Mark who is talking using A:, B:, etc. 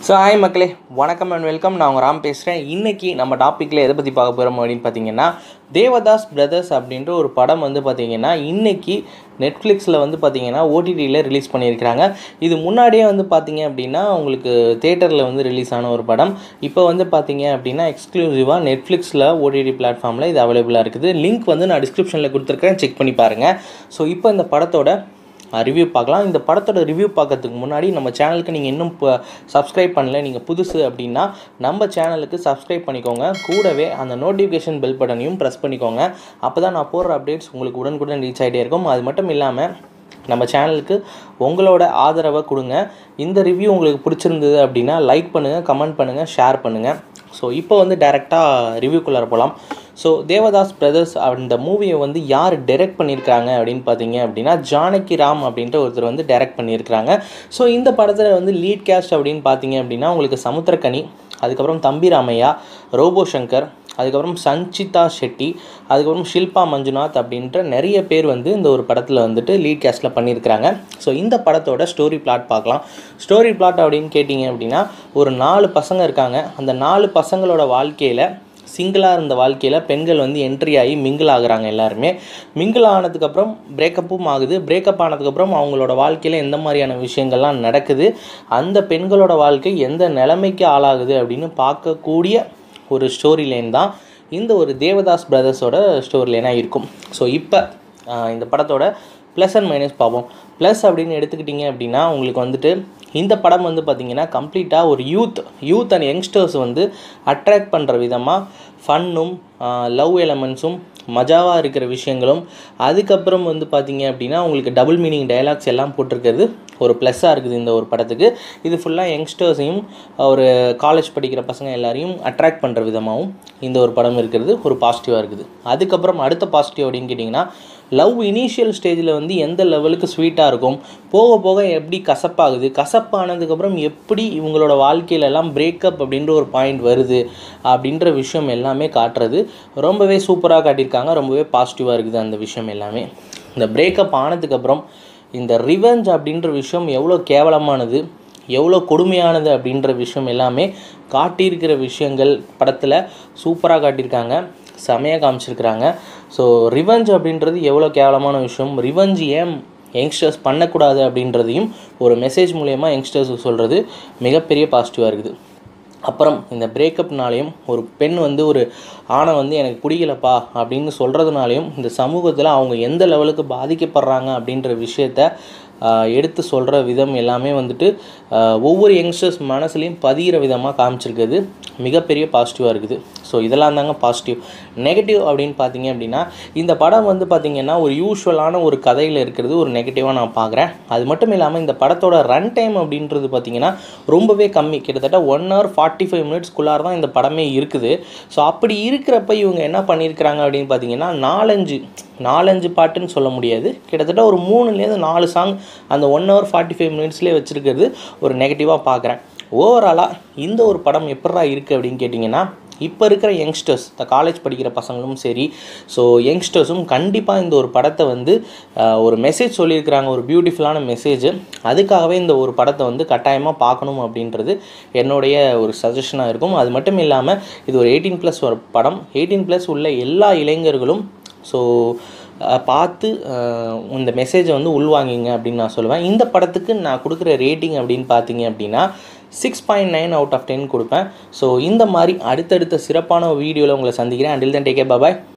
A: so hi மக்களே வணக்கம் and welcome நான் உங்கள் ராம் பேசுகிறேன் இன்றைக்கி நம்ம டாப்பிக்கில் எதை பற்றி பார்க்க போகிறோம் அப்படின்னு பார்த்தீங்கன்னா தேவதாஸ் பிரதர்ஸ் அப்படின்ற ஒரு படம் வந்து பார்த்தீங்கன்னா இன்றைக்கி நெட்ஃப்ளிக்ஸில் வந்து பார்த்தீங்கன்னா ஓடிடியில் ரிலீஸ் பண்ணியிருக்கிறாங்க இது முன்னாடியே வந்து பார்த்தீங்க அப்படின்னா உங்களுக்கு தேட்டரில் வந்து ரிலீஸ் ஆன ஒரு படம் இப்போ வந்து பார்த்தீங்க அப்படின்னா எக்ஸ்க்ளூசிவாக நெட்ஃப்ளிக்ஸில் ஓடிடி பிளாட்ஃபார்மில் இது அவைலபிளாக இருக்குது லிங்க் வந்து நான் டிஸ்கிரிப்ஷனில் கொடுத்துருக்கேன் செக் பண்ணி பாருங்கள் ஸோ இப்போ இந்த படத்தோட ரிவ்யூ பார்க்கலாம் இந்த படத்தோட ரிவ்யூ பார்க்கறதுக்கு முன்னாடி நம்ம சேனலுக்கு நீங்கள் இன்னும் இப்போ சப்ஸ்கிரைப் பண்ணல நீங்கள் புதுசு அப்படின்னா நம்ம சேனலுக்கு சப்ஸ்கிரைப் பண்ணிக்கோங்க கூடவே அந்த நோட்டிஃபிகேஷன் பெல் பட்டனையும் ப்ரெஸ் பண்ணிக்கோங்க அப்போ தான் நான் போடுற அப்டேட்ஸ் உங்களுக்கு உடனுக்குடன் ரீச் ஆகிட்டே இருக்கும் அது மட்டும் இல்லாமல் நம்ம சேனலுக்கு உங்களோட ஆதரவை கொடுங்க இந்த ரிவ்யூ உங்களுக்கு பிடிச்சிருந்தது அப்படின்னா லைக் பண்ணுங்கள் கமெண்ட் பண்ணுங்கள் ஷேர் பண்ணுங்கள் ஸோ இப்போ வந்து டேரெக்டாக ரிவ்யூக்குள்ளார போகலாம் ஸோ தேவதாஸ் பிரதர்ஸ் அந்த மூவியை வந்து யார் டைரக்ட் பண்ணியிருக்காங்க அப்படின்னு பார்த்தீங்க அப்படின்னா ஜானகி ராம் அப்படின்ற ஒருத்தர் வந்து டைரக்ட் பண்ணியிருக்கிறாங்க ஸோ இந்த படத்தில் வந்து லீட் கேஸ்ட் அப்படின்னு பார்த்தீங்க அப்படின்னா உங்களுக்கு சமுத்திரக்கனி அதுக்கப்புறம் தம்பி ராமையா ரோபோ சங்கர் அதுக்கப்புறம் சஞ்சிதா ஷெட்டி அதுக்கப்புறம் ஷில்பா மஞ்சுநாத் அப்படின்ற நிறைய பேர் வந்து இந்த ஒரு படத்தில் வந்துட்டு லீட் கேஸ்ட்டில் பண்ணியிருக்கிறாங்க ஸோ இந்த படத்தோட ஸ்டோரி பிளாட் பார்க்கலாம் ஸ்டோரி பிளாட் அப்படின்னு கேட்டிங்க அப்படின்னா ஒரு நாலு பசங்க இருக்காங்க அந்த நாலு பசங்களோட வாழ்க்கையில் சிங்கிளாக இருந்த வாழ்க்கையில் பெண்கள் வந்து என்ட்ரி ஆகி மிங்கிள் ஆகுறாங்க எல்லாருமே மிங்கிள் ஆனதுக்கப்புறம் பிரேக்கப்பும் ஆகுது பிரேக்கப் ஆனதுக்கப்புறம் அவங்களோட வாழ்க்கையில் எந்த மாதிரியான விஷயங்கள்லாம் நடக்குது அந்த பெண்களோட வாழ்க்கை எந்த நிலைமைக்கு ஆளாகுது அப்படின்னு பார்க்கக்கூடிய ஒரு ஸ்டோரி லைன் தான் இந்த ஒரு தேவதாஸ் பிரதர்ஸோட ஸ்டோரி லைனாக இருக்கும் ஸோ இப்போ இந்த படத்தோட ப்ளஸ் அண்ட் மைனஸ் பார்ப்போம் ப்ளஸ் அப்படின்னு எடுத்துக்கிட்டிங்க அப்படின்னா உங்களுக்கு வந்துட்டு இந்த படம் வந்து பார்த்திங்கன்னா கம்ப்ளீட்டாக ஒரு யூத் யூத் அண்ட் யங்ஸ்டர்ஸ் வந்து அட்ராக்ட் பண்ணுற விதமாக ஃபன்னும் லவ் எலமெண்ட்ஸும் மஜாவாக இருக்கிற விஷயங்களும் அதுக்கப்புறம் வந்து பார்த்திங்க அப்படின்னா உங்களுக்கு டபுள் மீனிங் டைலாக்ஸ் எல்லாம் போட்டிருக்கிறது ஒரு ப்ளஸ்ஸாக இருக்குது இந்த ஒரு படத்துக்கு இது ஃபுல்லாக யங்ஸ்டர்ஸையும் ஒரு காலேஜ் படிக்கிற பசங்க எல்லாரையும் அட்ராக்ட் பண்ணுற விதமாகவும் இந்த ஒரு படம் இருக்கிறது ஒரு பாசிட்டிவாக இருக்குது அதுக்கப்புறம் அடுத்த பாசிட்டிவ் அப்படின்னு கேட்டிங்கன்னா லவ் இனிஷியல் ஸ்டேஜில் வந்து எந்த லெவலுக்கு ஸ்வீட்டாக இருக்கும் போக போக எப்படி கசப்பாகுது கசப்பானதுக்கப்புறம் எப்படி இவங்களோட வாழ்க்கையிலலாம் பிரேக்கப் அப்படின்ற ஒரு பாயிண்ட் வருது அப்படின்ற விஷயம் எல்லாமே காட்டுறது ரொம்பவே சூப்பராக காட்டியிருக்காங்க ரொம்பவே பாசிட்டிவாக இருக்குது அந்த விஷயம் எல்லாமே இந்த பிரேக்கப் ஆனதுக்கப்புறம் இந்த ரிவெஞ்ச் அப்படின்ற விஷயம் எவ்வளோ கேவலமானது எவ்வளோ கொடுமையானது அப்படின்ற விஷயம் எல்லாமே காட்டியிருக்கிற விஷயங்கள் படத்தில் சூப்பராக காட்டியிருக்காங்க செமையாக காமிச்சிருக்கிறாங்க ஸோ ரிவெஞ்ச் அப்படின்றது எவ்வளோ கேவலமான விஷயம் ரிவெஞ்ச் ஏன் யங்ஸ்டர்ஸ் பண்ணக்கூடாது அப்படின்றதையும் ஒரு மெசேஜ் மூலயமா யங்ஸ்டர்ஸுக்கு சொல்கிறது மிகப்பெரிய பாசிட்டிவாக இருக்குது அப்புறம் இந்த பிரேக்கப்னாலையும் ஒரு பெண் வந்து ஒரு ஆணை வந்து எனக்கு பிடிக்கலப்பா அப்படின்னு சொல்கிறதுனாலையும் இந்த சமூகத்தில் அவங்க எந்த லெவலுக்கு பாதிக்கப்படுறாங்க அப்படின்ற விஷயத்த எடுத்து சொல்கிற விதம் எல்லாமே வந்துட்டு ஒவ்வொரு யங்ஸ்டர்ஸ் மனசுலையும் பதிகிற விதமாக காமிச்சிருக்குது மிகப்பெரிய பாசிட்டிவாக இருக்குது ஸோ இதெல்லாம் தாங்க பாசிட்டிவ் நெகட்டிவ் அப்படின்னு பார்த்தீங்க அப்படின்னா இந்த படம் வந்து பார்த்திங்கன்னா ஒரு யூஸ்வலான ஒரு கதையில் இருக்கிறது ஒரு நெகட்டிவாக நான் பார்க்குறேன் அது மட்டும் இல்லாமல் இந்த படத்தோட ரன் டைம் அப்படின்றது பார்த்திங்கன்னா ரொம்பவே கம்மி கிட்டத்தட்ட ஒன் ஹவர் ஃபார்ட்டி ஃபைவ் மினிட்ஸ்க்குள்ளார தான் இந்த படமே இருக்குது ஸோ அப்படி இருக்கிறப்ப இவங்க என்ன பண்ணியிருக்கிறாங்க அப்படின்னு பார்த்தீங்கன்னா நாலஞ்சு நாலஞ்சு பாட்டுன்னு சொல்ல முடியாது கிட்டத்தட்ட ஒரு மூணுலேருந்து நாலு சாங் அந்த ஒன் ஹவர் ஃபார்ட்டி ஃபைவ் மினிட்ஸ்லேயே வச்சுருக்கிறது ஒரு நெகட்டிவாக பார்க்குறேன் ஓவராலாக இந்த ஒரு படம் எப்படா இருக்குது அப்படின்னு கேட்டிங்கன்னா இப்போ இருக்கிற யங்ஸ்டர்ஸ் இந்த காலேஜ் படிக்கிற பசங்களும் சரி ஸோ யங்ஸ்டர்ஸும் கண்டிப்பாக இந்த ஒரு படத்தை வந்து ஒரு மெசேஜ் சொல்லியிருக்கிறாங்க ஒரு பியூட்டிஃபுல்லான மெசேஜ் அதுக்காகவே இந்த ஒரு படத்தை வந்து கட்டாயமாக பார்க்கணும் அப்படின்றது என்னுடைய ஒரு சஜஷனாக இருக்கும் அது மட்டும் இல்லாமல் இது ஒரு எயிட்டீன் ப்ளஸ் ஒரு படம் எயிட்டீன் ப்ளஸ் உள்ள எல்லா இளைஞர்களும் ஸோ பார்த்து இந்த மெசேஜை வந்து உள்வாங்கிங்க அப்படின்னு நான் சொல்லுவேன் இந்த படத்துக்கு நான் கொடுக்குற ரேட்டிங் அப்படின்னு பார்த்தீங்க அப்படின்னா six point nine out of ten கொடுப்பேன் ஸோ இந்த மாதிரி அடுத்தடுத்த சிறப்பான வீடியோவில் உங்களை சந்திக்கிறேன் அண்டில் தன் டேக்கே பாபாய்